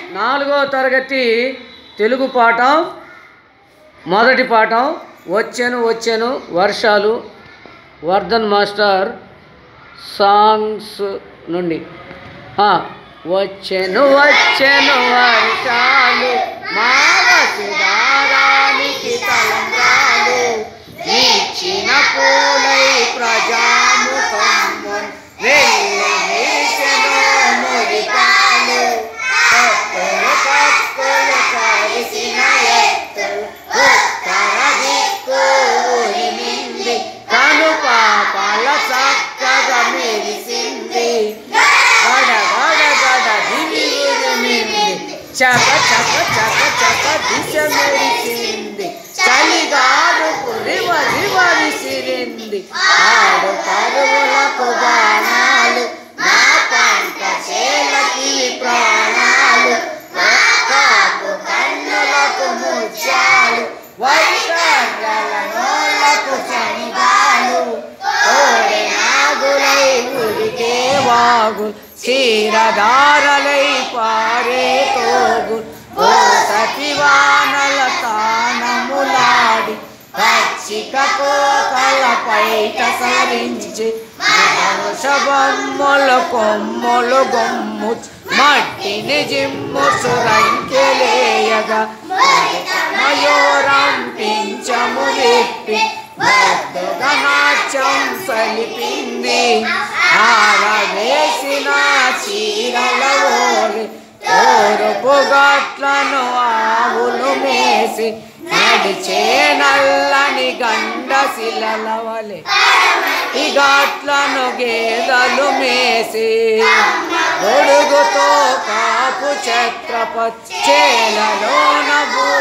నాలుగో తరగతి తెలుగు పాఠం మొదటి పాఠం వచ్చాను వచ్చాను వర్షాలు వర్ధన్ మాస్టర్ సాంగ్స్ నుండి ఆ, వచ్చెను వచ్చెను వర్షాలు మావసుదారానికి తలంబ్రాలు ఇచ్చిన పూలై ప్రజాముఖము వెళ్ళి వీసెను మురిపాలు కప్పులు కప్పులు కలిసిన ఎత్తలు ఉత్తర దిక్కు ఉరిమింది కను పాపాల చక్కగా మెరిసింది గడ గడ గడ దివి ఉరిమింది చక చక చక చక దిశ మెరిసింది చలిగాడుకు రివ రివ విసిరింది ఆడు కరువులకు బాణాలు నా పంట చేలకి ప్రాణాలు ఒక్కాకు కన్నులకు ముత్యాలు వైశాఖల నోళ్ళకు చనిగాలు ఓడి నాగులై ఉరికే వాగు క్షీరధారలై పారే తోగు ఓ సతివానల తానములాడి పచ్చిక కోకల పైట సరించి వృషభమ్ముల కొమ్ములు గొమ్ము మట్టిని జిమ్ము సురంకెలేయగా మయూరం పించము విప్పి భక్తుగా నాట్యం సలిపింది ఆరవేసిన చీరల ఓలి ఓరుపు గట్లను ఆవులు మేసి నడిచే నల్లని గండ శిలల వలె ఈ ఘాట్లను గేదలు మేసి గొడుగుతో కాపు ఛత్రపచ్చేలలోన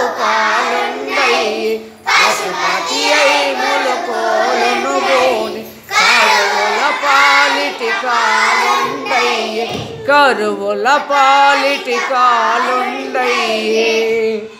భూపాలుండయి పశుపతి అయి ములుకోలును గోని కరువుల పాలిటి కాలుండయి కరువుల పాలిటి కాలుండయి